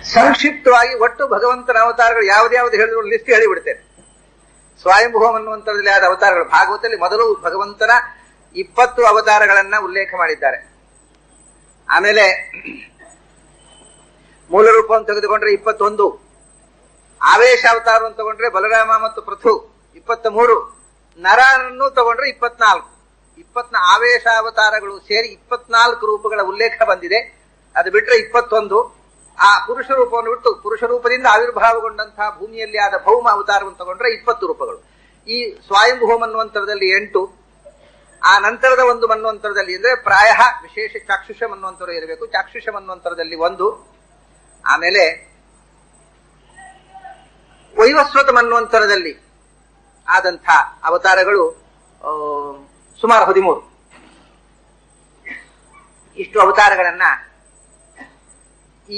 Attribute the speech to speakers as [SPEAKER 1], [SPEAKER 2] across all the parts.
[SPEAKER 1] ಸಂಕ್ಷಿಪ್ತವಾಗಿ ಒಟ್ಟು ಭಗವಂತನ ಅವತಾರಗಳು ಯಾವ್ದ್ಯಾವ್ದು ಹೇಳಿದ್ರು ಲಿಸ್ಟ್ ಹೇಳಿಬಿಡ್ತೇನೆ ಸ್ವಯಂಭೂಮ ಅನ್ನುವಂಥದ್ರಲ್ಲಿ ಆದ ಅವತಾರಗಳು ಭಾಗವತದಲ್ಲಿ ಮೊದಲು ಭಗವಂತನ ಇಪ್ಪತ್ತು ಅವತಾರಗಳನ್ನ ಉಲ್ಲೇಖ ಮಾಡಿದ್ದಾರೆ ಆಮೇಲೆ ಮೂಲ ರೂಪವನ್ನು ತೆಗೆದುಕೊಂಡ್ರೆ ಇಪ್ಪತ್ತೊಂದು ಆವೇಶ ಅವತಾರವನ್ನು ತಗೊಂಡ್ರೆ ಬಲರಾಮ ಮತ್ತು ಪೃಥು ಇಪ್ಪತ್ತ ಮೂರು ನರನನ್ನು ತಗೊಂಡ್ರೆ ಇಪ್ಪತ್ನಾಲ್ಕು ಇಪ್ಪತ್ನ ಆವೇಶ ಅವತಾರಗಳು ಸೇರಿ ಇಪ್ಪತ್ನಾಲ್ಕು ರೂಪಗಳ ಉಲ್ಲೇಖ ಬಂದಿದೆ ಅದು ಬಿಟ್ರೆ ಇಪ್ಪತ್ತೊಂದು ಆ ಪುರುಷ ರೂಪವನ್ನು ಬಿಟ್ಟು ಪುರುಷ ರೂಪದಿಂದ ಆವಿರ್ಭಾವಗೊಂಡಂತಹ ಭೂಮಿಯಲ್ಲಿ ಆದ ಭೌಮ ಅವತಾರವನ್ನು ತಗೊಂಡ್ರೆ ಇಪ್ಪತ್ತು ರೂಪಗಳು ಈ ಸ್ವಯಂಭೂಮ ಅನ್ನುವಂಥರದಲ್ಲಿ ಎಂಟು ಆ ನಂತರದ ಒಂದು ಮನ್ವಂತರದಲ್ಲಿ ಅಂದ್ರೆ ಪ್ರಾಯ ವಿಶೇಷ ಚಾಕ್ಷುಷ ಮನ್ವಂತರ ಇರಬೇಕು ಚಾಕ್ಷುಷ ಮನ್ವಂತರದಲ್ಲಿ ಒಂದು ಆಮೇಲೆ ವೈವಸ್ವತ ಮನ್ವಂತರದಲ್ಲಿ ಆದಂಥ ಅವತಾರಗಳು ಆ, ಸುಮಾರು ಹದಿಮೂರು ಇಷ್ಟು ಅವತಾರಗಳನ್ನ ಈ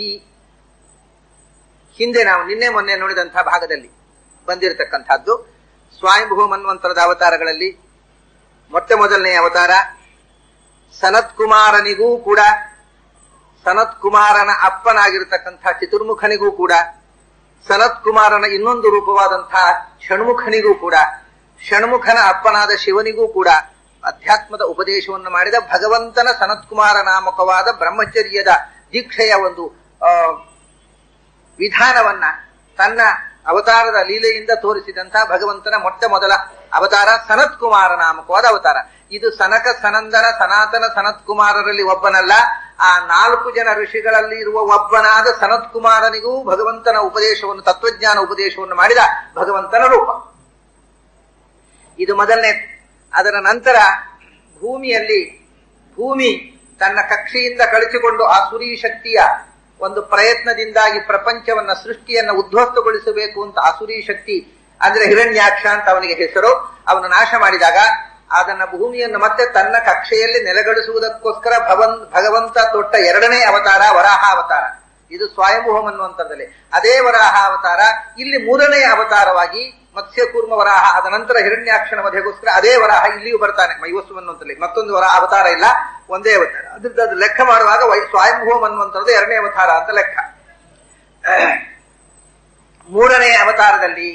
[SPEAKER 1] ಹಿಂದೆ ನಾವು ನಿನ್ನೆ ಮೊನ್ನೆ ನೋಡಿದಂತಹ ಭಾಗದಲ್ಲಿ ಬಂದಿರತಕ್ಕಂಥದ್ದು ಸ್ವಯಂಭೂ ಮನ್ವಂತರದ ಅವತಾರಗಳಲ್ಲಿ ಮೊಟ್ಟ ಮೊದಲನೆಯ ಅವತಾರ ಸನತ್ ಕುಮಾರನಿಗೂ ಕೂಡ ಸನತ್ ಕುಮಾರನ ಅಪ್ಪನಾಗಿರತಕ್ಕಂಥ ಚತುರ್ಮುಖನಿಗೂ ಕೂಡ ಸನತ್ ಕುಮಾರನ ಇನ್ನೊಂದು ರೂಪವಾದಂತಹ ಷಣ್ಮುಖನಿಗೂ ಕೂಡ ಷಣ್ಮುಖನ ಅಪ್ಪನಾದ ಶಿವನಿಗೂ ಕೂಡ ಅಧ್ಯಾತ್ಮದ ಉಪದೇಶವನ್ನು ಮಾಡಿದ ಭಗವಂತನ ಸನತ್ ಕುಮಾರ ನಾಮಕವಾದ ಬ್ರಹ್ಮಚರ್ಯದ ದೀಕ್ಷೆಯ ಒಂದು ಆ, ವಿಧಾನವನ್ನ ತನ್ನ ಅವತಾರದ ಲೀಲೆಯಿಂದ ತೋರಿಸಿದಂತಹ ಭಗವಂತನ ಮೊಟ್ಟ ಮೊದಲ ಅವತಾರ ಸನತ್ ಕುಮಾರ ನಾಮಕವಾದ ಅವತಾರ ಇದು ಸನಕ ಸನಂದನ ಸನಾತನ ಸನತ್ ಕುಮಾರರಲ್ಲಿ ಒಬ್ಬನಲ್ಲ ಆ ನಾಲ್ಕು ಜನ ಋಷಿಗಳಲ್ಲಿ ಇರುವ ಒಬ್ಬನಾದ ಸನತ್ ಕುಮಾರನಿಗೂ ಭಗವಂತನ ಉಪದೇಶವನ್ನು ತತ್ವಜ್ಞಾನ ಉಪದೇಶವನ್ನು ಮಾಡಿದ ಭಗವಂತನ ರೂಪ ಇದು ಮೊದಲನೇ ಅದರ ನಂತರ ಭೂಮಿಯಲ್ಲಿ ಭೂಮಿ ತನ್ನ ಕಕ್ಷೆಯಿಂದ ಕಳಿಸಿಕೊಂಡು ಆ ಸುರಿ ಶಕ್ತಿಯ ಒಂದು ಪ್ರಯತ್ನದಿಂದಾಗಿ ಪ್ರಪಂಚವನ್ನ ಸೃಷ್ಟಿಯನ್ನ ಉದ್ಧ್ವಸ್ತಗೊಳಿಸಬೇಕು ಅಂತ ಆಸುರಿ ಶಕ್ತಿ ಅಂದ್ರೆ ಹಿರಣ್ಯಾಕ್ಷ ಅಂತ ಅವನಿಗೆ ಹೆಸರು ಅವನು ನಾಶ ಮಾಡಿದಾಗ ಅದನ್ನ ಭೂಮಿಯನ್ನು ಮತ್ತೆ ತನ್ನ ಕಕ್ಷೆಯಲ್ಲಿ ನೆಲೆಗೊಳಿಸುವುದಕ್ಕೋಸ್ಕರ ಭವನ್ ಭಗವಂತ ತೊಟ್ಟ ಎರಡನೇ ಅವತಾರ ವರಾಹ ಅವತಾರ ಇದು ಸ್ವಯಂಭೂಮ್ ಅನ್ನುವಂಥದ್ದಲ್ಲಿ ಅದೇ ವರಾಹ ಅವತಾರ ಇಲ್ಲಿ ಮೂರನೇ ಅವತಾರವಾಗಿ ಮತ್ಸ್ಯಕೂರ್ಮ ವರಾಹ ಅದ ನಂತರ ಹಿರಣ್ಯಾಕ್ಷನ ವಧೆಗೋಸ್ಕರ ಅದೇ ವರಾಹ ಇಲ್ಲಿಯೂ ಬರ್ತಾನೆ ಮೈವಸ್ಸು ಅನ್ನುವಂಥಲ್ಲಿ ಮತ್ತೊಂದು ವರ ಅವತಾರ ಇಲ್ಲ ಒಂದೇ ಅವತಾರ ಅದ್ರದ್ದು ಅದು ಲೆಕ್ಕ ಮಾಡುವಾಗ ವೈ ಸ್ವಯಂಭೂಮ್ ಅನ್ನುವಂಥದ್ದು ಎರಡನೇ ಅವತಾರ ಅಂತ ಲೆಕ್ಕ ಮೂರನೇ ಅವತಾರದಲ್ಲಿ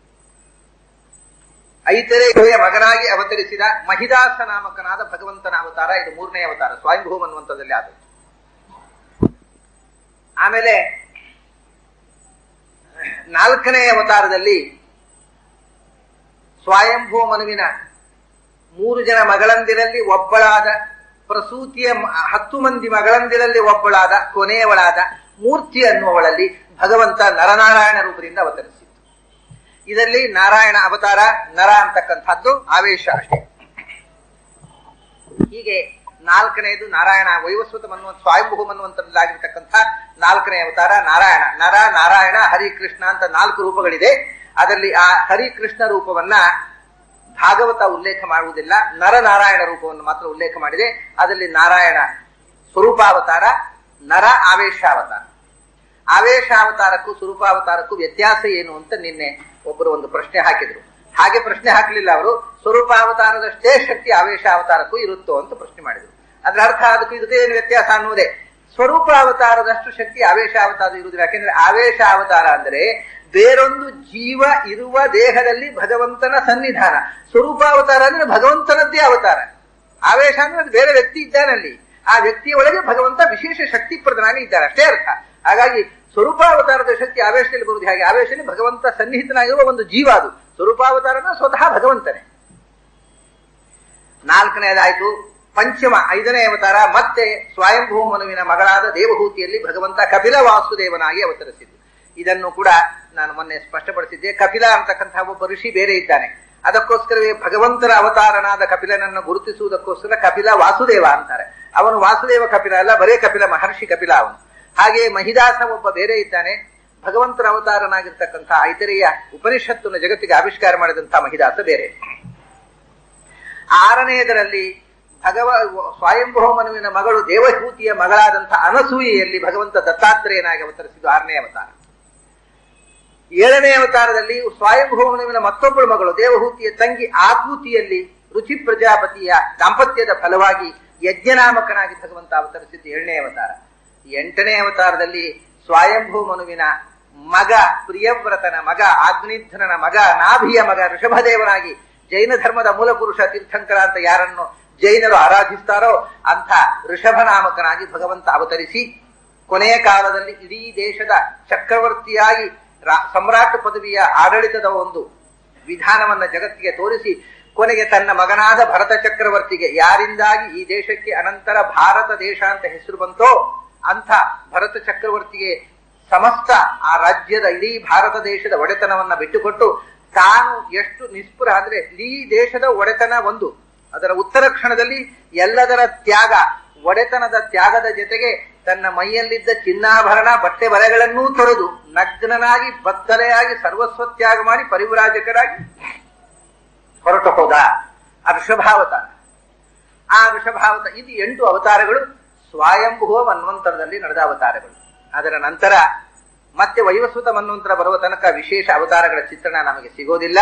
[SPEAKER 1] ಐತರೇಯ ಮಗನಾಗಿ ಅವತರಿಸಿದ ಮಹಿದಾಸ ನಾಮಕನಾದ ಭಗವಂತನ ಅವತಾರ ಇದು ಮೂರನೇ ಅವತಾರ ಸ್ವಯಂಭೂಮ್ ಅನ್ನುವಂಥದ್ದಲ್ಲಿ ಆದದ್ದು ಆಮೇಲೆ ನಾಲ್ಕನೇ ಅವತಾರದಲ್ಲಿ ಸ್ವಯಂಭೂ ಮನುವಿನ ಮೂರು ಜನ ಮಗಳಂದಿರಲ್ಲಿ ಒಬ್ಬಳಾದ ಪ್ರಸೂತಿಯ ಮ- ಹತ್ತು ಮಂದಿ ಮಗಳಂದಿರಲ್ಲಿ ಒಬ್ಬಳಾದ ಕೊನೆಯವಳಾದ ಮೂರ್ತಿ ಅನ್ನುವಳಲ್ಲಿ ಭಗವಂತ ನರನಾರಾಯಣ ರೂಪದಿಂದ ಅವತರಿಸಿತ್ತು ಇದರಲ್ಲಿ ನಾರಾಯಣ ಅವತಾರ ನರ ಅಂತಕ್ಕಂಥದ್ದು ಆವೇಶ ಅಷ್ಟೇ ಹೀಗೆ ನಾಲ್ಕನೆಯದು ನಾರಾಯಣ ವೈವಸ್ವತ ಅನ್ನುವಂಥ ಸ್ವಯಂಭೂಮ್ ಅನ್ನುವಂಥದ್ದಾಗಿರ್ತಕ್ಕಂಥ ನಾಲ್ಕನೇ ಅವತಾರ ನಾರಾಯಣ ನರ ನಾರಾಯಣ ಹರಿಕೃಷ್ಣ ಅಂತ ನಾಲ್ಕು ರೂಪಗಳಿದೆ ಅದರಲ್ಲಿ ಆ ಹರಿಕೃಷ್ಣ ರೂಪವನ್ನ ಭಾಗವತ ಉಲ್ಲೇಖ ಮಾಡುವುದಿಲ್ಲ ನರನಾರಾಯಣ ರೂಪವನ್ನು ಮಾತ್ರ ಉಲ್ಲೇಖ ಮಾಡಿದೆ ಅದರಲ್ಲಿ ನಾರಾಯಣ ಸ್ವರೂಪಾವತಾರ ನರ ಆವೇಶಾವತಾರ ಆವೇಶಾವತಾರಕ್ಕೂ ಸ್ವರೂಪಾವತಾರಕ್ಕೂ ವ್ಯತ್ಯಾಸ ಏನು ಅಂತ ನಿನ್ನೆ ಒಬ್ಬರು ಒಂದು ಪ್ರಶ್ನೆ ಹಾಕಿದ್ರು ಹಾಗೆ ಪ್ರಶ್ನೆ ಹಾಕಲಿಲ್ಲ ಅವರು ಸ್ವರೂಪಾವತಾರದಷ್ಟೇ ಶಕ್ತಿ ಆವೇಶಾವತಾರಕ್ಕೂ ಇರುತ್ತೋ ಅಂತ ಪ್ರಶ್ನೆ ಮಾಡಿದ್ರು ಅದ್ರ ಅರ್ಥ ಅದಕ್ಕೂ ಇದಕ್ಕೆ ಏನು ವ್ಯತ್ಯಾಸ ಅನ್ನುವುದೇ ಸ್ವರೂಪ ಅವತಾರದಷ್ಟು ಶಕ್ತಿ ಆವೇಶಾವತಾರ ಇರುವುದಿಲ್ಲ ಯಾಕೆಂದ್ರೆ ಆವೇಶಾವತಾರ ಅಂದ್ರೆ ಬೇರೊಂದು ಜೀವ ಇರುವ ದೇಹದಲ್ಲಿ ಭಗವಂತನ ಸನ್ನಿಧಾನ ಸ್ವರೂಪಾವತಾರ ಅಂದ್ರೆ ಭಗವಂತನದ್ದೇ ಅವತಾರ ಆವೇಶ ಅಂದ್ರೆ ಅದು ಬೇರೆ ವ್ಯಕ್ತಿ ಇದ್ದಾನಲ್ಲಿ ಆ ವ್ಯಕ್ತಿಯ ಒಳಗೆ ಭಗವಂತ ವಿಶೇಷ ಶಕ್ತಿ ಪ್ರಧಾನಿ ಇದ್ದಾರೆ ಅಷ್ಟೇ ಅರ್ಥ ಹಾಗಾಗಿ ಸ್ವರೂಪಾವತಾರದ ಶಕ್ತಿ ಆವೇಶದಲ್ಲಿ ಬರುವುದು ಹಾಗೆ ಆವೇಶದಲ್ಲಿ ಭಗವಂತ ಸನ್ನಿಹಿತನಾಗಿರುವ ಒಂದು ಜೀವ ಅದು ಸ್ವರೂಪಾವತಾರನ ಸ್ವತಃ ಭಗವಂತನೇ ನಾಲ್ಕನೇದಾಯ್ತು ಪಂಚಮ ಐದನೇ ಅವತಾರ ಮತ್ತೆ ಸ್ವಯಂಭೂ ಮನುವಿನ ಮಗಳಾದ ದೇವಹೂತಿಯಲ್ಲಿ ಭಗವಂತ ಕಪಿಲ ವಾಸುದೇವನಾಗಿ ಅವತರಿಸಿದ್ದು ಇದನ್ನು ಕೂಡ ನಾನು ಮೊನ್ನೆ ಸ್ಪಷ್ಟಪಡಿಸಿದ್ದೆ ಕಪಿಲ ಅಂತಕ್ಕಂತಹ ಒಬ್ಬ ಋಷಿ ಬೇರೆ ಇದ್ದಾನೆ ಅದಕ್ಕೋಸ್ಕರವೇ ಭಗವಂತನ ಅವತಾರನಾದ ಕಪಿಲನನ್ನು ಗುರುತಿಸುವುದಕ್ಕೋಸ್ಕರ ಕಪಿಲ ವಾಸುದೇವ ಅಂತಾರೆ ಅವನು ವಾಸುದೇವ ಕಪಿಲ ಅಲ್ಲ ಬರೇ ಕಪಿಲ ಮಹರ್ಷಿ ಕಪಿಲ ಅವನು ಹಾಗೆ ಮಹಿದಾಸ ಒಬ್ಬ ಬೇರೆ ಇದ್ದಾನೆ ಭಗವಂತನ ಅವತಾರನಾಗಿರ್ತಕ್ಕಂಥ ಐತರೆಯ ಉಪನಿಷತ್ತನ್ನು ಜಗತ್ತಿಗೆ ಆವಿಷ್ಕಾರ ಮಾಡಿದಂತಹ ಮಹಿದಾಸ ಬೇರೆ ಆರನೆಯದರಲ್ಲಿ ಭಗವ ಸ್ವಯಂಭೂಮನುವಿನ ಮಗಳು ದೇವಹೂತಿಯ ಮಗಳಾದಂತಹ ಅನಸೂಯೆಯಲ್ಲಿ ಭಗವಂತ ದತ್ತಾತ್ರೇಯನಾಗಿ ಅವತರಿಸಿದ್ದು ಆರನೇ ಅವತಾರ ಏಳನೇ ಅವತಾರದಲ್ಲಿ ಸ್ವಯಂಭೂಮನುವಿನ ಮತ್ತೊಬ್ಬಳು ಮಗಳು ದೇವಹೂತಿಯ ತಂಗಿ ಆಕೂತಿಯಲ್ಲಿ ರುಚಿ ಪ್ರಜಾಪತಿಯ ದಾಂಪತ್ಯದ ಫಲವಾಗಿ ಯಜ್ಞನಾಮಕನಾಗಿ ಭಗವಂತ ಅವತರಿಸಿದ್ದು ಏಳನೇ ಅವತಾರ ಎಂಟನೇ ಅವತಾರದಲ್ಲಿ ಸ್ವಯಂಭೂ ಮನುವಿನ ಮಗ ಪ್ರಿಯವ್ರತನ ಮಗ ಆಗ್ನಿಧ್ರನ ಮಗ ನಾಭಿಯ ಮಗ ಋಷಭದೇವನಾಗಿ ಜೈನ ಧರ್ಮದ ಮೂಲ ಪುರುಷ ತೀರ್ಥಂಕರ ಅಂತ ಯಾರನ್ನು ಜೈನರು ಆರಾಧಿಸ್ತಾರೋ ಅಂಥ ಋಷಭನಾಮಕನಾಗಿ ಭಗವಂತ ಅವತರಿಸಿ ಕೊನೆಯ ಕಾಲದಲ್ಲಿ ಇಡೀ ದೇಶದ ಚಕ್ರವರ್ತಿಯಾಗಿ ರಾ- ಸಮ್ರಾಟ್ ಪದವಿಯ ಆಡಳಿತದ ಒಂದು ವಿಧಾನವನ್ನ ಜಗತ್ತಿಗೆ ತೋರಿಸಿ ಕೊನೆಗೆ ತನ್ನ ಮಗನಾದ ಭರತ ಚಕ್ರವರ್ತಿಗೆ ಯಾರಿಂದಾಗಿ ಈ ದೇಶಕ್ಕೆ ಅನಂತರ ಭಾರತ ದೇಶ ಅಂತ ಹೆಸರು ಬಂತೋ ಅಂಥ ಭರತ ಚಕ್ರವರ್ತಿಗೆ ಸಮಸ್ತ ಆ ರಾಜ್ಯದ ಇಡೀ ಭಾರತ ದೇಶದ ಒಡೆತನವನ್ನ ಬಿಟ್ಟುಕೊಟ್ಟು ತಾನು ಎಷ್ಟು ನಿಸ್ಪೃಹ ಅಂದ್ರೆ ಇಡೀ ದೇಶದ ಒಡೆತನ ಒಂದು ಅದರ ಉತ್ತರ ಕ್ಷಣದಲ್ಲಿ ಎಲ್ಲದರ ತ್ಯಾಗ ಒಡೆತನದ ತ್ಯಾಗದ ಜೊತೆಗೆ ತನ್ನ ಮೈಯಲ್ಲಿದ್ದ ಚಿನ್ನಾಭರಣ ಬಟ್ಟೆ ಬರೆಗಳನ್ನೂ ತೊರೆದು ನಗ್ನನಾಗಿ ಬತ್ತಲೆಯಾಗಿ ಸರ್ವಸ್ವ ತ್ಯಾಗ ಮಾಡಿ ಪರಿವ್ರಾಜಕರಾಗಿ ಹೊರಟು ಹೋದ ಆ ಋಷಭಾವತಾರ ಆ ಋಷಭಾವತ ಇದು ಎಂಟು ಅವತಾರಗಳು ಸ್ವಯಂಭುವ ಮನ್ವಂತರದಲ್ಲಿ ನಡೆದ ಅವತಾರಗಳು ಅದರ ನಂತರ ಮತ್ತೆ ವೈವಸ್ವತ ಮನ್ವಂತರ ಬರುವ ತನಕ ವಿಶೇಷ ಅವತಾರಗಳ ಚಿತ್ರಣ ನಮಗೆ ಸಿಗೋದಿಲ್ಲ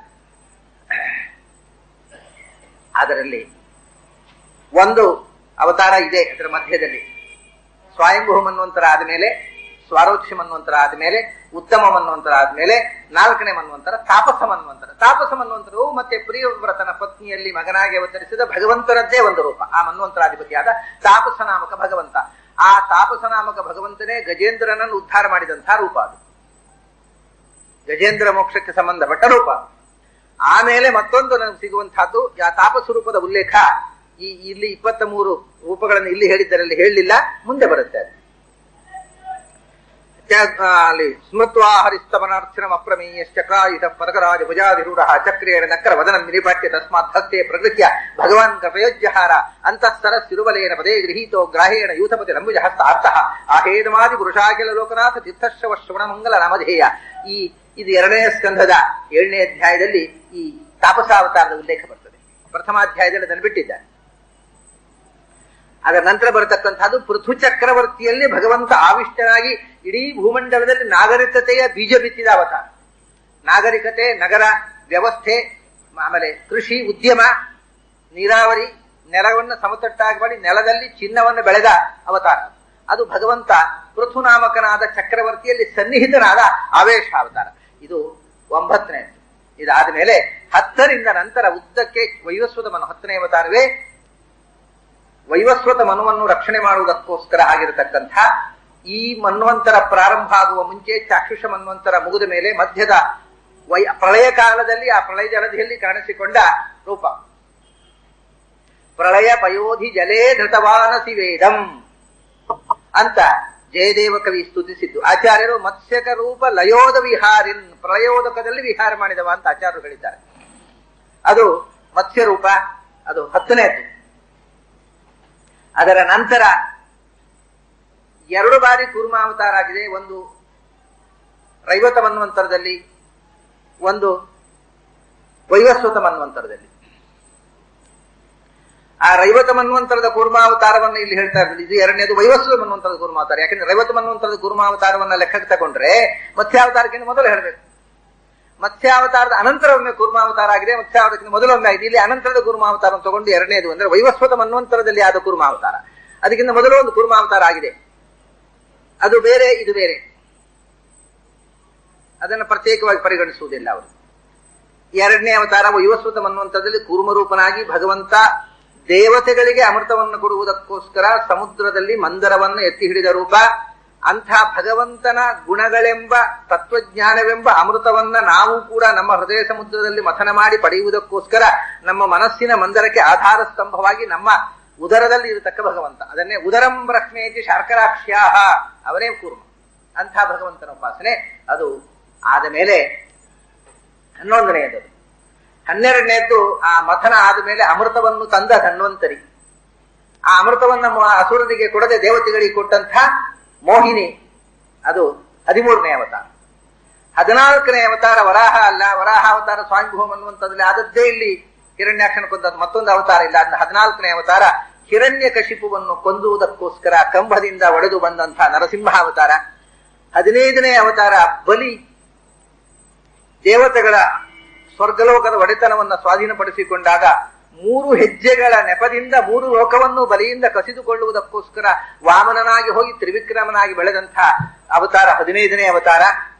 [SPEAKER 1] ಅದರಲ್ಲಿ ಒಂದು ಅವತಾರ ಇದೆ ಅದರ ಮಧ್ಯದಲ್ಲಿ ಸ್ವಯಂಭೂ ಮನ್ವಂತರ ಆದಮೇಲೆ ಸ್ವಾರೋಚ್ಯ ಮನ್ವಂತರ ಆದಮೇಲೆ ಉತ್ತಮ ಮನ್ವಂತರ ಆದಮೇಲೆ ನಾಲ್ಕನೇ ಮನ್ವಂತರ ತಾಪಸ ಮನ್ವಂತರ ತಾಪಸ ಮನ್ವಂತರವು ಮತ್ತೆ ಪ್ರಿಯವ್ರತನ ಪತ್ನಿಯಲ್ಲಿ ಮಗನಾಗಿ ಅವತರಿಸಿದ ಭಗವಂತರದ್ದೇ ಒಂದು ರೂಪ ಆ ಮನ್ವಂತರಾಧಿಪತಿಯಾದ ತಾಪಸ ನಾಮಕ ಭಗವಂತ ಆ ತಾಪಸ ನಾಮಕ ಭಗವಂತನೇ ಗಜೇಂದ್ರನನ್ನು ಉದ್ಧಾರ ಮಾಡಿದಂತಹ ರೂಪ ಅದು ಗಜೇಂದ್ರ ಮೋಕ್ಷಕ್ಕೆ ಸಂಬಂಧಪಟ್ಟ ರೂಪ ಆಮೇಲೆ ಮತ್ತೊಂದು ನಮ್ಗೆ ಸಿಗುವಂತಹದ್ದು ಆ ತಾಪಸ ರೂಪದ ಉಲ್ಲೇಖ ಈ ಇಲ್ಲಿ ಇಪ್ಪತ್ತ ಮೂರು ರೂಪಗಳನ್ನು ಇಲ್ಲಿ ಹೇಳಿದ್ದರಲ್ಲಿ ಹೇಳಲಿಲ್ಲ ಮುಂದೆ ಬರುತ್ತೆ ಅದು ತ್ಯಾಗ್- ಆ, ಅಲ್ಲಿ ಸ್ಮೃತ್ವಾ ಹರಿಸ್ತವನಾರ್ಚನಂ ಅಪ್ರಮೇಯಶ್ಚಕ್ರಾಯುಧ ಪದಕರಾಜ ಭುಜಾಧಿರೂಢ ಚಕ್ರೇಣ ನಕ್ಕರ ವದನ ನಿಪಾಟ್ಯ ತಸ್ಮಾತ್ ಹಸ್ತೆ ಪ್ರಕೃತ್ಯ ಭಗವಾನ್ ಕೃಪಯೋಜ್ಯಹಾರ ಅಂತಃಸರ ಸಿರುಬಲೇನ ಪದೇ ಗೃಹೀತೋ ಗ್ರಾಹೇಣ ಯೂಥಪತಿ ರಂಬುಜ ಹಸ್ತ ಅರ್ಥಃ ಆಹೇದಮಾದಿ ಪುರುಷಾಖಿಲ ಲೋಕನಾಥ ತೀರ್ಥಶ್ರವ ಶ್ರವಣ ಮಂಗಲ ನಾಮಧೇಯ ಈ ಇದು ಎರಡನೇ ಸ್ಕಂಧದ ಏಳನೇ ಅಧ್ಯಾಯದಲ್ಲಿ ಈ ತಾಪಸಾವತಾರದ ಉಲ್ಲೇಖ ಬರ್ತದೆ ಪ್ರಥಮಾಧ್ಯಾಯದಲ್ಲಿ ಅದನ್ನು ಬಿಟ್ಟಿದ್ದಾರೆ ಅದರ ನಂತರ ಬರತಕ್ಕಂಥದ್ದು ಪೃಥು ಚಕ್ರವರ್ತಿಯಲ್ಲಿ ಭಗವಂತ ಆವಿಷ್ಟನಾಗಿ ಇಡೀ ಭೂಮಂಡಲದಲ್ಲಿ ನಾಗರಿಕತೆಯ ಬೀಜ ಬಿತ್ತಿದ ಅವತಾರ ನಾಗರಿಕತೆ ನಗರ ವ್ಯವಸ್ಥೆ ಆಮೇಲೆ ಕೃಷಿ ಉದ್ಯಮ ನೀರಾವರಿ ನೆಲವನ್ನು ಸಮತಟ್ಟಾಗಿ ಮಾಡಿ ನೆಲದಲ್ಲಿ ಚಿನ್ನವನ್ನು ಬೆಳೆದ ಅವತಾರ ಅದು ಭಗವಂತ ಪೃಥುನಾಮಕನಾದ ಚಕ್ರವರ್ತಿಯಲ್ಲಿ ಸನ್ನಿಹಿತನಾದ ಆವೇಶ ಅವತಾರ ಇದು ಒಂಬತ್ತನೇ ಇದಾದ ಮೇಲೆ ಹತ್ತರಿಂದ ನಂತರ ಉದ್ದಕ್ಕೆ ವೈವಸ್ವತ ಮನು ಹತ್ತನೇ ಅವತಾರವೇ ವೈವಸ್ವತ ಮನುವನ್ನು ರಕ್ಷಣೆ ಮಾಡುವುದಕ್ಕೋಸ್ಕರ ಆಗಿರತಕ್ಕಂಥ ಈ ಮನ್ವಂತರ ಪ್ರಾರಂಭ ಆಗುವ ಮುಂಚೆ ಚಾಕ್ಷುಷ ಮನ್ವಂತರ ಮುಗಿದ ಮೇಲೆ ಮಧ್ಯದ ವೈ ಪ್ರಳಯ ಕಾಲದಲ್ಲಿ ಆ ಪ್ರಳಯ ಜಲಧಿಯಲ್ಲಿ ಕಾಣಿಸಿಕೊಂಡ ರೂಪ ಪ್ರಳಯ ಪಯೋಧಿ ಜಲೇ ಧೃತವಾನಸಿ ವೇದಂ ಅಂತ ಜಯದೇವ ಕವಿ ಸ್ತುತಿಸಿದ್ದು ಆಚಾರ್ಯರು ಮತ್ಸ್ಯಕ ರೂಪ ಲಯೋದ ವಿಹಾರಿನ್ ಪ್ರಳಯೋದಕದಲ್ಲಿ ವಿಹಾರ ಮಾಡಿದವ ಅಂತ ಆಚಾರ್ಯರು ಹೇಳಿದ್ದಾರೆ ಅದು ಮತ್ಸ್ಯ ರೂಪ ಅದು ಹತ್ತನೇದು ಅದರ ನಂತರ ಎರಡು ಬಾರಿ ಕೂರ್ಮಾವತಾರ ಆಗಿದೆ ಒಂದು ರೈವತ ಮನ್ವಂತರದಲ್ಲಿ ಒಂದು ವೈವಸ್ವತ ಮನ್ವಂತರದಲ್ಲಿ ಆ ರೈವತ ಮನ್ವಂತರದ ಕೂರ್ಮಾವತಾರವನ್ನು ಇಲ್ಲಿ ಹೇಳ್ತಾ ಇದ್ದಾರೆ ಇದು ಎರಡನೇದು ವೈವಸ್ವತ ಮನ್ವಂತರದ ಕೂರ್ಮಾವತಾರ ಯಾಕಂದ್ರೆ ರೈವತ ಮನ್ವಂತರದ ಕೂರ್ಮಾವತಾರವನ್ನ ಲೆಕ್ಕಕ್ಕೆ ತಗೊಂಡ್ರೆ ಮತ್ಸ್ಯಾವತಾರಕ್ಕಿಂತ ಮೊದಲು ಹೇಳಬೇಕು ಮತ್ಸ್ಯಾವತಾರದ ಅನಂತರ ಒಮ್ಮೆ ಕೂರ್ಮಾವತಾರ ಆಗಿದೆ ಮತ್ಸ್ಯಾವತಾರಕ್ಕಿಂತ ಮೊದಲೊಮ್ಮೆ ಆಗಿದೆ ಇಲ್ಲಿ ಅನಂತರದ ಕೂರ್ಮಾವತಾರ ತಗೊಂಡು ಎರಡನೇದು ಅಂದ್ರೆ ವೈವಸ್ವತ ಮನ್ವಂತರದಲ್ಲಿ ಆದ ಕೂರ್ಮಾವತಾರ ಅದಕ್ಕಿಂತ ಮೊದಲು ಒಂದು ಕೂರ್ಮಾವತಾರ ಆಗಿದೆ ಅದು ಬೇರೆ ಇದು ಬೇರೆ ಅದನ್ನು ಪ್ರತ್ಯೇಕವಾಗಿ ಪರಿಗಣಿಸುವುದಿಲ್ಲ ಅವರು ಎರಡನೇ ಅವತಾರ ವೈವಸ್ವತ ಮನ್ವಂತರದಲ್ಲಿ ಕೂರ್ಮರೂಪನಾಗಿ ಭಗವಂತ ದೇವತೆಗಳಿಗೆ ಅಮೃತವನ್ನು ಕೊಡುವುದಕ್ಕೋಸ್ಕರ ಸಮುದ್ರದಲ್ಲಿ ಮಂದರವನ್ನು ಎತ್ತಿ ಹಿಡಿದ ರೂಪ ಅಂಥ ಭಗವಂತನ ಗುಣಗಳೆಂಬ ತತ್ವಜ್ಞಾನವೆಂಬ ಅಮೃತವನ್ನ ನಾವು ಕೂಡ ನಮ್ಮ ಹೃದಯ ಸಮುದ್ರದಲ್ಲಿ ಮಥನ ಮಾಡಿ ಪಡೆಯುವುದಕ್ಕೋಸ್ಕರ ನಮ್ಮ ಮನಸ್ಸಿನ ಮಂದರಕ್ಕೆ ಆಧಾರ ಸ್ತಂಭವಾಗಿ ನಮ್ಮ ಉದರದಲ್ಲಿ ಇರತಕ್ಕ ಭಗವಂತ ಅದನ್ನೇ ಉದರಂ ಬ್ರಹ್ಮೇತಿ ಶಾರ್ಕರಾಕ್ಷ್ಯಾಹ ಅವರೇ ಕೂರ್ಮ ಅಂಥ ಭಗವಂತನ ಉಪಾಸನೆ ಅದು ಆದ ಮೇಲೆ ಹನ್ನೊಂದನೆಯದು ಹನ್ನೆರಡನೇದ್ದು ಆ ಮಥನ ಆದ ಮೇಲೆ ಅಮೃತವನ್ನು ತಂದ ಧನ್ವಂತರಿ ಆ ಅಮೃತವನ್ನ ಮ- ಅಸುರರಿಗೆ ಕೊಡದೆ ದೇವತೆಗಳಿಗೆ ಕೊಟ್ಟಂಥ ಮೋಹಿನಿ ಅದು ಹದಿಮೂರನೇ ಅವತಾರ ಹದಿನಾಲ್ಕನೇ ಅವತಾರ ವರಾಹ ಅಲ್ಲ ವರಾಹ ಅವತಾರ ಸ್ವಾಮಿಭೂಮ್ ಅನ್ನುವಂಥದ್ರಲ್ಲಿ ಆದದ್ದೇ ಇಲ್ಲಿ ಹಿರಣ್ಯಾಕ್ಷನ ಕೊಂದ ಮತ್ತೊಂದು ಅವತಾರ ಇಲ್ಲ ಅಂತ ಹದಿನಾಲ್ಕನೇ ಅವತಾರ ಹಿರಣ್ಯ ಕಶಿಪುವನ್ನು ಕೊಂದುವುದಕ್ಕೋಸ್ಕರ ಕಂಬದಿಂದ ಒಡೆದು ಬಂದಂತಹ ನರಸಿಂಹ ಅವತಾರ ಹದಿನೈದನೇ ಅವತಾರ ಬಲಿ ದೇವತೆಗಳ ಸ್ವರ್ಗಲೋಕದ ಒಡೆತನವನ್ನ ಸ್ವಾಧೀನಪಡಿಸಿಕೊಂಡಾಗ ಮೂರು ಹೆಜ್ಜೆಗಳ ನೆಪದಿಂದ ಮೂರು ಲೋಕವನ್ನು ಬಲಿಯಿಂದ ಕಸಿದುಕೊಳ್ಳುವುದಕ್ಕೋಸ್ಕರ ವಾಮನನಾಗಿ ಹೋಗಿ ತ್ರಿವಿಕ್ರಮನಾಗಿ ಬೆಳೆದಂಥ ಅವತಾರ ಹದಿನೈದನೇ ಅವತಾರ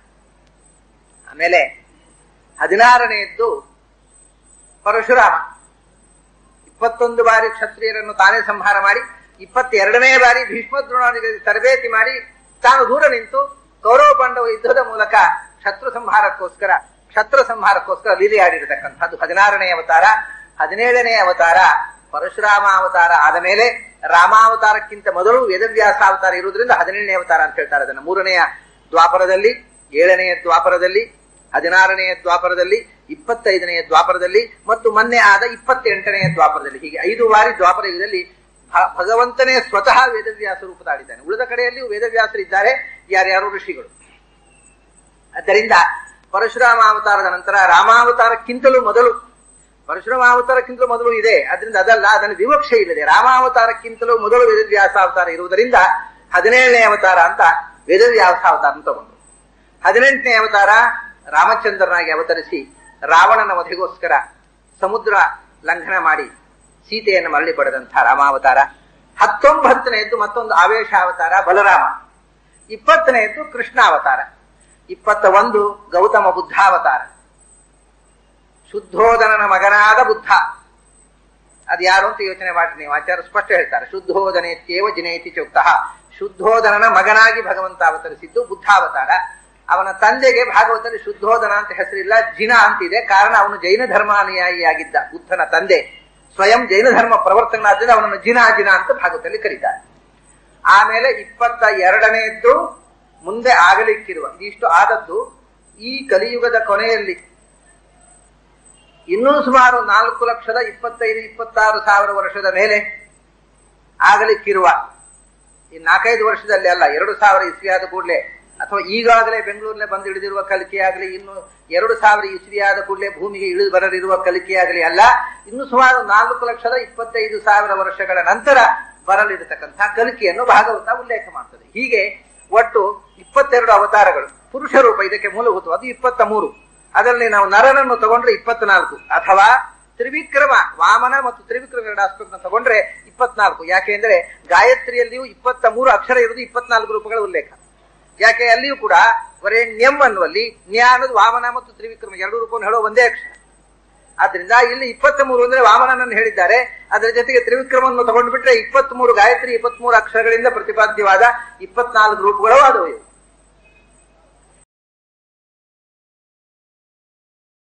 [SPEAKER 1] ಆಮೇಲೆ ಹದಿನಾರನೆಯದ್ದು ಪರಶುರಾಮ ಇಪ್ಪತ್ತೊಂದು ಬಾರಿ ಕ್ಷತ್ರಿಯರನ್ನು ತಾನೇ ಸಂಹಾರ ಮಾಡಿ ಇಪ್ಪತ್ತೆರಡನೇ ಬಾರಿ ಭೀಷ್ಮದ್ರೋಣನಿಗೆ ತರಬೇತಿ ಮಾಡಿ ತಾನು ದೂರ ನಿಂತು ಕೌರವ ಪಾಂಡವ ಯುದ್ಧದ ಮೂಲಕ ಶತ್ರು ಸಂಹಾರಕ್ಕೋಸ್ಕರ ಕ್ಷತ್ರ ಸಂಹಾರಕ್ಕೋಸ್ಕರ ಲೀಲೆ ಆಡಿರತಕ್ಕಂಥದ್ದು ಹದಿನಾರನೇ ಅವತಾರ ಹದಿನೇಳನೇ ಅವತಾರ ಪರಶುರಾಮ ಅವತಾರ ಆದ ಮೇಲೆ ರಾಮಾವತಾರಕ್ಕಿಂತ ಮೊದಲು ವೇದವ್ಯಾಸ ಅವತಾರ ಇರುವುದರಿಂದ ಹದಿನೇಳನೇ ಅವತಾರ ಅಂತ ಹೇಳ್ತಾರೆ ಅದನ್ನು ಮೂರನೆಯ ದ್ವಾಪರದಲ್ಲಿ ಏಳನೆಯ ದ್ವಾಪರದಲ್ಲಿ ಹದಿನಾರನೆಯ ದ್ವಾಪರದಲ್ಲಿ ಇಪ್ಪತ್ತೈದನೆಯ ದ್ವಾಪರದಲ್ಲಿ ಮತ್ತು ಮೊನ್ನೆ ಆದ ಇಪ್ಪತ್ತೆಂಟನೆಯ ದ್ವಾಪರದಲ್ಲಿ ಹೀಗೆ ಐದು ಬಾರಿ ದ್ವಾಪರ ಯುಗದಲ್ಲಿ ಭ- ಭಗವಂತನೇ ಸ್ವತಃ ವೇದವ್ಯಾಸ ರೂಪದಾಡಿದ್ದಾನೆ ಉಳಿದ ಕಡೆಯಲ್ಲಿಯೂ ವೇದವ್ಯಾಸರಿದ್ದಾರೆ ಯಾರ್ಯಾರು ಋಷಿಗಳು ಆದ್ದರಿಂದ ಪರಶುರಾಮ ಅವತಾರದ ನಂತರ ರಾಮಾವತಾರಕ್ಕಿಂತಲೂ ಮೊದಲು ಪರಶುರಾಮ ಅವತಾರಕ್ಕಿಂತಲೂ ಮೊದಲು ಇದೆ ಅದರಿಂದ ಅದಲ್ಲ ಅದನ್ನು ವಿವಕ್ಷೆ ಇಲ್ಲದೆ ರಾಮಾವತಾರಕ್ಕಿಂತಲೂ ಮೊದಲು ವೇದವ್ಯಾಸ ಅವತಾರ ಇರುವುದರಿಂದ ಹದಿನೇಳನೇ ಅವತಾರ ಅಂತ ವೇದವ್ಯಾಸ ಅವತಾರ ಅಂತ ತಗೊಂಡು ಹದಿನೆಂಟನೇ ಅವತಾರ ರಾಮಚಂದ್ರನಾಗಿ ಅವತರಿಸಿ ರಾವಣನ ವಧೆಗೋಸ್ಕರ ಸಮುದ್ರ ಲಂಘನ ಮಾಡಿ ಸೀತೆಯನ್ನು ಮರಳಿ ಪಡೆದಂತಹ ರಾಮಾವತಾರ ಹತ್ತೊಂಬತ್ತನೆಯದ್ದು ಮತ್ತೊಂದು ಆವೇಶ ಅವತಾರ ಬಲರಾಮ ಇಪ್ಪತ್ತನೆಯದ್ದು ಕೃಷ್ಣಾವತಾರ ಇಪ್ಪತ್ತ ಒಂದು ಗೌತಮ ಬುದ್ಧಾವತಾರ ಶುದ್ಧೋದನನ ಮಗನಾದ ಬುದ್ಧ ಅದು ಯಾರು ಅಂತ ಯೋಚನೆ ಮಾಡಿ ನೀವು ಆಚಾರ್ಯ ಸ್ಪಷ್ಟ ಹೇಳ್ತಾರೆ ಶುದ್ಧೋದನೇತ್ಯೇವ ಜಿನೇತಿ ಚೋಕ್ತಃ ಶುದ್ಧೋದನನ ಮಗನಾಗಿ ಭಗವಂತ ಅವತರಿಸಿದ್ದು ಬುದ್ಧಾವತಾರ ಅವನ ತಂದೆಗೆ ಭಾಗವತದಲ್ಲಿ ಶುದ್ಧೋದನ ಅಂತ ಹೆಸರಿಲ್ಲ ಜಿನ ಅಂತಿದೆ ಕಾರಣ ಅವನು ಜೈನ ಧರ್ಮಾನುಯಾಯಿಯಾಗಿದ್ದ ಬುದ್ಧನ ತಂದೆ ಸ್ವಯಂ ಜೈನ ಧರ್ಮ ಪ್ರವರ್ತಕನಾದ್ದರಿಂದ ಅವನನ್ನು ಜಿನ ಜಿನ ಅಂತ ಭಾಗವತದಲ್ಲಿ ಕರೀತಾರೆ ಆಮೇಲೆ ಇಪ್ಪತ್ತ ಎರಡನೆಯದ್ದು ಮುಂದೆ ಆಗಲಿಕ್ಕಿರುವ ಇದಿಷ್ಟು ಆದದ್ದು ಈ ಕಲಿಯುಗದ ಕೊನೆಯಲ್ಲಿ ಇನ್ನೂ ಸುಮಾರು ನಾಲ್ಕು ಲಕ್ಷದ ಇಪ್ಪತ್ತೈದು ಇಪ್ಪತ್ತಾರು ಸಾವಿರ ವರ್ಷದ ಮೇಲೆ ಆಗಲಿಕ್ಕಿರುವ ಈ ನಾಲ್ಕೈದು ವರ್ಷದಲ್ಲಿ ಅಲ್ಲ ಎರಡು ಸಾವಿರ ಇಸ್ವಿಯಾದ ಕೂಡಲೇ ಅಥವಾ ಈಗಾಗಲೇ ಬೆಂಗಳೂರಿನಲ್ಲಿ ಬಂದು ಇಳಿದಿರುವ ಕಲಿಕೆ ಆಗಲಿ ಇನ್ನು ಎರಡು ಸಾವಿರ ಇಸ್ವಿಯಾದ ಕೂಡಲೇ ಭೂಮಿಗೆ ಇಳಿದು ಬರಲಿರುವ ಕಲಿಕೆ ಆಗಲಿ ಅಲ್ಲ ಇನ್ನು ಸುಮಾರು ನಾಲ್ಕು ಲಕ್ಷದ ಇಪ್ಪತ್ತೈದು ಸಾವಿರ ವರ್ಷಗಳ ನಂತರ ಬರಲಿರತಕ್ಕಂತಹ ಕಲಿಕೆಯನ್ನು ಭಾಗವತ ಉಲ್ಲೇಖ ಮಾಡ್ತದೆ ಹೀಗೆ ಒಟ್ಟು ಇಪ್ಪತ್ತೆರಡು ಅವತಾರಗಳು ಪುರುಷ ರೂಪ ಇದಕ್ಕೆ ಮೂಲಭೂತ ಅದು ಇಪ್ಪತ್ತ ಮೂರು ಅದರಲ್ಲಿ ನಾವು ನರನನ್ನು ತಗೊಂಡ್ರೆ ಇಪ್ಪತ್ನಾಲ್ಕು ಅಥವಾ ತ್ರಿವಿಕ್ರಮ ವಾಮನ ಮತ್ತು ತ್ರಿವಿಕ್ರಮ ಎರಡು ಆಸ್ಪೆಕ್ಟ್ ತಗೊಂಡ್ರೆ ಇಪ್ಪತ್ನಾಲ್ಕು ಯಾಕೆಂದ್ರೆ ಗಾಯತ್ರಿಯಲ್ಲಿಯೂ ಇಪ್ಪತ್ತ ಮೂರು ಅಕ್ಷರ ಇರುವುದು ಇಪ್ಪತ್ನಾಲ್ಕು ರೂಪಗಳ ಉಲ್ಲೇಖ ಯಾಕೆ ಅಲ್ಲಿಯೂ ಕೂಡ ವರೆಣ್ಯಂ ಅನ್ನುವಲ್ಲಿ ನ್ಯ ಅನ್ನೋದು ವಾಮನ ಮತ್ತು ತ್ರಿವಿಕ್ರಮ ಎರಡು ರೂಪವನ್ನು ಹೇಳೋ ಒಂದೇ ಅಕ್ಷರ ಆದ್ರಿಂದ ಇಲ್ಲಿ ಇಪ್ಪತ್ತ ಮೂರು ಅಂದ್ರೆ ವಾಮನನನ್ನು ಹೇಳಿದ್ದಾರೆ ಅದರ ಜೊತೆಗೆ ತ್ರಿವಿಕ್ರಮವನ್ನು ತಗೊಂಡು ಬಿಟ್ರೆ ಇಪ್ಪತ್ತ್ ಮೂರು ಗಾಯತ್ರಿ ಇಪ್ಪತ್ತ್ ಮೂರು ಅಕ್ಷರಗಳಿಂದ ಪ್ರತಿಪಾದ್ಯವಾದ ಇಪ್ಪತ್ನಾಲ್ಕು ರೂಪಗಳು ಆದವು ಇವು